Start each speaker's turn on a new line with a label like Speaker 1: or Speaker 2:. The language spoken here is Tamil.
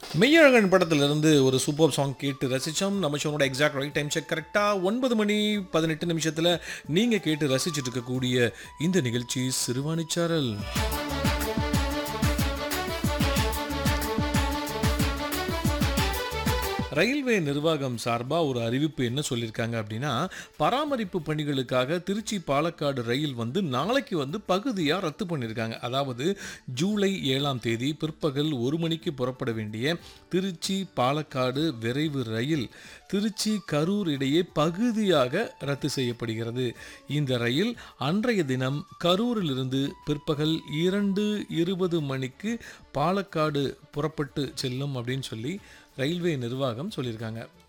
Speaker 1: மெய்யழகன் படத்திலிருந்து ஒரு சூப்பர் சாங் கேட்டு ரசித்தோம் நம்ம ஷோனோட எக்ஸாக்ட் ரைட் டைம் செக் கரெக்டாக ஒன்பது மணி பதினெட்டு நிமிஷத்தில் நீங்கள் கேட்டு ரசிச்சுட்டு இருக்கக்கூடிய இந்த நிகழ்ச்சி சிறுவாணிச்சாரல் ரயில்வே நிர்வாகம் சார்பாக ஒரு அறிவிப்பு என்ன சொல்லியிருக்காங்க அப்படின்னா பராமரிப்பு பணிகளுக்காக திருச்சி பாலக்காடு ரயில் வந்து நாளைக்கு வந்து பகுதியாக ரத்து பண்ணியிருக்காங்க அதாவது ஜூலை ஏழாம் தேதி பிற்பகல் ஒரு மணிக்கு புறப்பட வேண்டிய திருச்சி பாலக்காடு விரைவு ரயில் திருச்சி கரூர் இடையே பகுதியாக ரத்து செய்யப்படுகிறது இந்த ரயில் அன்றைய தினம் கரூரிலிருந்து பிற்பகல் இரண்டு இருபது மணிக்கு பாலக்காடு புறப்பட்டு செல்லும் அப்படின்னு சொல்லி ரயில்வே நிர்வாகம் சொல்லியிருக்காங்க